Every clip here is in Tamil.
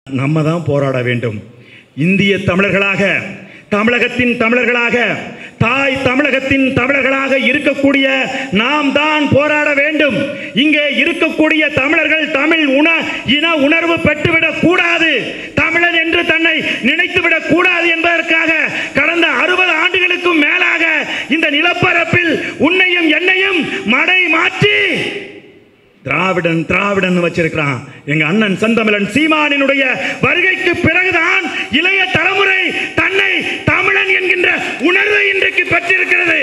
நம்ம தான் போராட வேண்டும் இந்திய தமிழர்களாக தமிழகத்தின் தமிழர்களாக தாய் தமிழகத்தின் தமிழர்களாக இருக்கக்கூடிய நாம் தான் போராட வேண்டும் இங்கே இருக்கக்கூடிய தமிழர்கள் தமிழ் உண இன உணர்வு பெற்றுவிடக் கூடாது தமிழன் என்று தன்னை நினைத்துவிடக் கூடாது என்பதற்காக கடந்த அறுபது ஆண்டுகளுக்கும் மேலாக இந்த நிலப்பரப்பில் உன்னையும் என்னையும் மடை மாற்றி திராவிடன் திராவிடன் வச்சிருக்கிறான் எங்க அண்ணன் செந்தமிழன் சீமானினுடைய வருகைக்கு பிறகுதான் இளைய தலைமுறை தன்னை தமிழன் என்கின்ற உணர்வை இன்றைக்கு பெற்றிருக்கிறது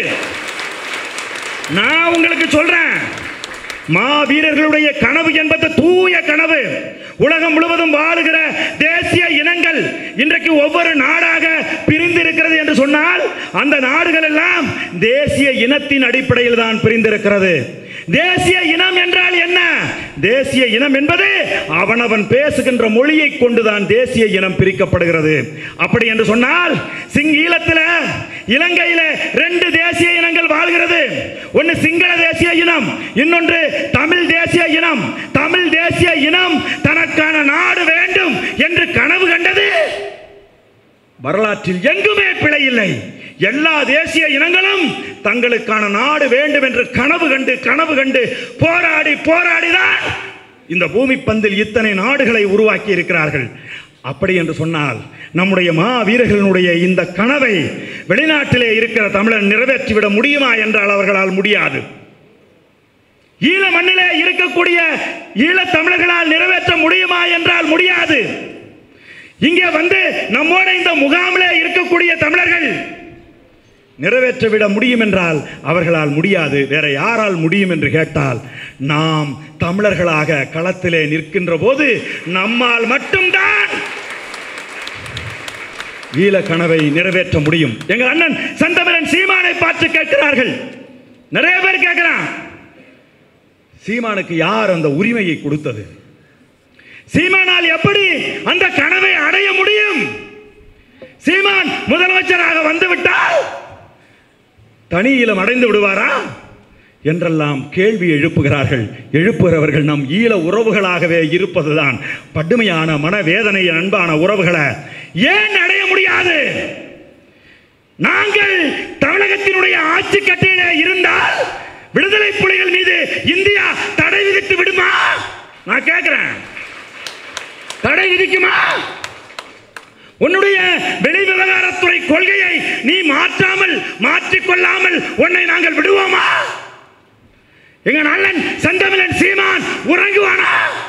நான் உங்களுக்கு சொல்றேன் மா வீரர்களுடைய கனவு என்பது தூய கனவு உலகம் முழுவதும் வாழுகிற தேசிய இனங்கள் இன்றைக்கு ஒவ்வொரு நாடாக பிரிந்திருக்கிறது என்று சொன்னால் அந்த நாடுகள் எல்லாம் தேசிய இனத்தின் அடிப்படையில் தான் பிரிந்திருக்கிறது தேசிய இனம் என்றால் என்ன தேசிய இனம் என்பது அவனவன் பேசுகின்ற மொழியை கொண்டுதான் தேசிய இனம் பிரிக்கப்படுகிறது அப்படி என்று சொன்னால் சிங்கீழத்தில் இலங்கையில ரெண்டு தேசிய இனங்கள் வாழ்கிறது ஒன்று சிங்கள தேசிய இனம் இன்னொன்று தமிழ் தேசிய இனம் தமிழ் தேசிய இனம் தனக்கான நாடு வேண்டும் என்று கனவு கண்டது வரலாற்றில் எங்குமே பிழை இல்லை எல்லா தேசிய இனங்களும் தங்களுக்கான நாடு வேண்டும் என்று கனவு கண்டு கனவு கண்டு போராடி போராடிதான் இந்த பூமி பந்தில் இத்தனை நாடுகளை உருவாக்கி இருக்கிறார்கள் அப்படி என்று சொன்னால் நம்முடைய மா வீரர்களுடைய இந்த கனவை வெளிநாட்டிலே இருக்கிற தமிழன் நிறைவேற்றிவிட முடியுமா என்றால் அவர்களால் முடியாது ஈழ மண்ணிலே இருக்கக்கூடிய ஈழத் தமிழர்களால் நிறைவேற்ற முடியுமா என்றால் முடியாது இங்கே வந்து நம்மோட இந்த முகாமிலே இருக்கக்கூடிய தமிழர்கள் நிறைவேற்றிவிட முடியும் என்றால் அவர்களால் முடியாது வேற யாரால் முடியும் என்று கேட்டால் நாம் தமிழர்களாக களத்திலே நிற்கின்ற போது நம்மால் மட்டும்தான் ஈழ கனவை நிறைவேற்ற முடியும் எங்கள் அண்ணன் சந்தமரன் சீமானை பார்த்து கேட்கிறார்கள் நிறைய பேர் கேட்கிறான் சீமானுக்கு யார் அந்த உரிமையை கொடுத்தது சீமானால் எப்படி அந்த கனவை அடைய முடியும் சீமான் முதலமைச்சராக வந்துவிட்டால் தனி ஈழம் அடைந்து விடுவாரா என்றெல்லாம் கேள்வி எழுப்புகிறார்கள் எழுப்புகிறவர்கள் நம் ஈழ உறவுகளாகவே இருப்பதுதான் படுமையான மனவேதனை அன்பான உறவுகளை ஏன் அடைய முடியாது நாங்கள் தமிழகத்தினுடைய ஆட்சி கட்டிலே இருந்தால் விடுதலை புலிகள் மீது இந்தியா தடை விதித்து விடுமா நான் கேட்கிறேன் தடை விதிக்குமா உன்னுடைய வெளி விவகாரத்துறை கொள்கையை நீ மாற்றாமல் மாற்றிக்கொள்ளாமல் உன்னை நாங்கள் விடுவோமா எங்க நல்லன் செந்தமிழன் சீமான் உறங்குவானா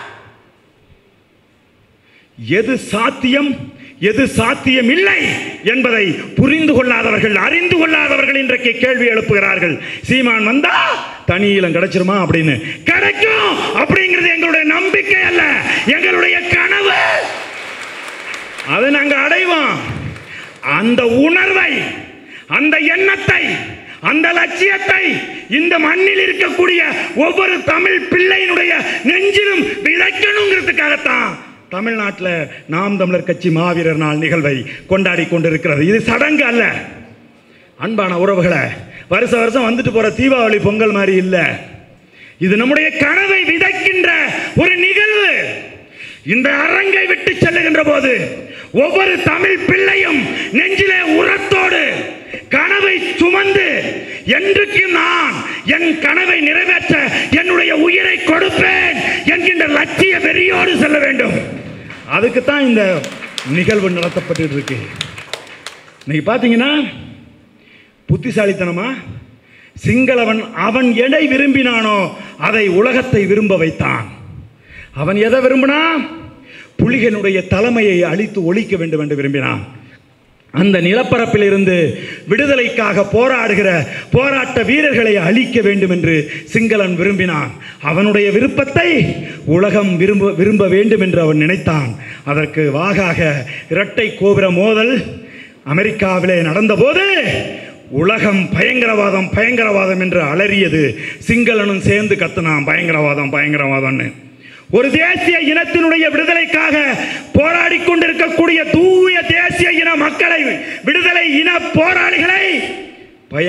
எது சாத்தியம் எது சாத்தியம் இல்லை என்பதை புரிந்து கொள்ளாதவர்கள் அறிந்து கொள்ளாதவர்கள் இன்றைக்கு கேள்வி எழுப்புகிறார்கள் சீமான் வந்தா தனி ஈழம் கிடைச்சிருமா அப்படின்னு கிடைக்கும் அப்படிங்கிறது எங்களுடைய நம்பிக்கை அல்ல எங்களுடைய கனவு அதை நாங்கள் அடைவோம் அந்த உணர்வை அந்த எண்ணத்தை அந்த லட்சியத்தை இந்த மண்ணில் இருக்கக்கூடிய ஒவ்வொரு தமிழ் பிள்ளையினுடைய நெஞ்சிலும் விதைக்கணுங்கிறதுக்காகத்தான் தமிழ்நாட்டில் நாம் தமிழர் கட்சி மாவீரர் நாள் நிகழ்வை கொண்டாடி கொண்டிருக்கிறது இது சடங்கு அல்ல அன்பான உறவுகளை வருஷ வருஷம் வந்துட்டு போற தீபாவளி பொங்கல் மாதிரி இல்லை இது நம்முடைய கனவை விதைக்கின்ற ஒரு நிகழ்வு இந்த அரங்கை விட்டு செல்லுகின்ற போது ஒவ்வொரு தமிழ் பிள்ளையும் நெஞ்சிலே உரத்தோடு கனவை சுமந்து என்றைக்கு நான் என் கனவை நிறைவேற்ற என்னுடைய உயிரை கொடுப்பேன் என்கின்ற லட்சிய வெறியோடு செல்ல வேண்டும் அதுக்கு தான் இந்த நிகழ்வு நடத்தப்பட்டு இருக்கு இன்னைக்கு பார்த்தீங்கன்னா புத்திசாலித்தனமா சிங்களவன் அவன் எதை விரும்பினானோ அதை உலகத்தை விரும்ப வைத்தான் அவன் எதை விரும்பினா புலிகளுடைய தலைமையை அழித்து ஒழிக்க வேண்டும் என்று விரும்பினான் அந்த நிலப்பரப்பில் இருந்து விடுதலைக்காக போராடுகிற போராட்ட வீரர்களை அழிக்க வேண்டும் என்று சிங்களன் விரும்பினான் அவனுடைய விருப்பத்தை உலகம் விரும்ப விரும்ப வேண்டும் என்று அவன் நினைத்தான் அதற்கு வாகாக இரட்டை கோபுர மோதல் அமெரிக்காவிலே நடந்தபோது உலகம் பயங்கரவாதம் பயங்கரவாதம் என்று அலறியது சிங்களனும் சேர்ந்து கத்துனான் பயங்கரவாதம் பயங்கரவாதம்னு ஒரு தேசிய இனத்தினுடைய விடுதலைக்காக போராடி கொண்டிருக்கக்கூடிய தூய தேசிய இன மக்களை விடுதலை இன போராளிகளை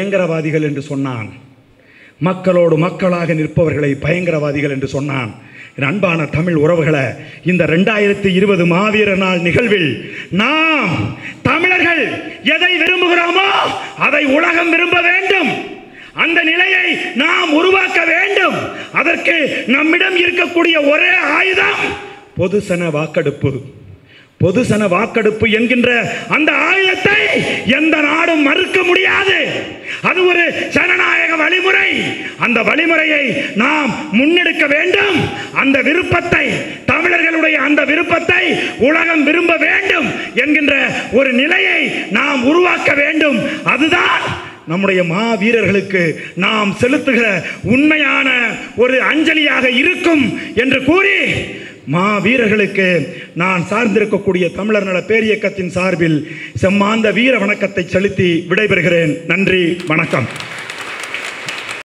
பயங்கரவாதிகள் என்று சொன்னான் மக்களோடு மக்களாக நிற்பவர்களை பயங்கரவாதிகள் என்று சொன்னான் என் அன்பான தமிழ் உறவுகளை இந்த ரெண்டாயிரத்தி இருபது மாவீர நாள் நிகழ்வில் நாம் தமிழர்கள் எதை விரும்புகிறோமோ அதை உலகம் விரும்ப வேண்டும் அந்த நிலையை நாம் உருவாக்க வேண்டும் அதற்கு நம்மிடம் இருக்கக்கூடிய ஒரே ஆயுதம் பொதுசன வாக்கெடுப்பு பொதுசன வாக்கெடுப்பு என்கின்ற அந்த ஆயுதத்தை எந்த நாடும் மறுக்க முடியாது அது ஒரு ஜனநாயக வழிமுறை அந்த வழிமுறையை நாம் முன்னெடுக்க வேண்டும் அந்த விருப்பத்தை தமிழர்களுடைய அந்த விருப்பத்தை உலகம் விரும்ப வேண்டும் என்கின்ற ஒரு நிலையை நாம் உருவாக்க வேண்டும் அதுதான் நம்முடைய மா வீரர்களுக்கு நாம் செலுத்துகிற உண்மையான ஒரு அஞ்சலியாக இருக்கும் என்று கூறி மா வீரர்களுக்கு நான் சார்ந்திருக்கக்கூடிய தமிழர் நல பேரியக்கத்தின் சார்பில் செம்மாந்த வீர வணக்கத்தை செலுத்தி விடைபெறுகிறேன் நன்றி வணக்கம்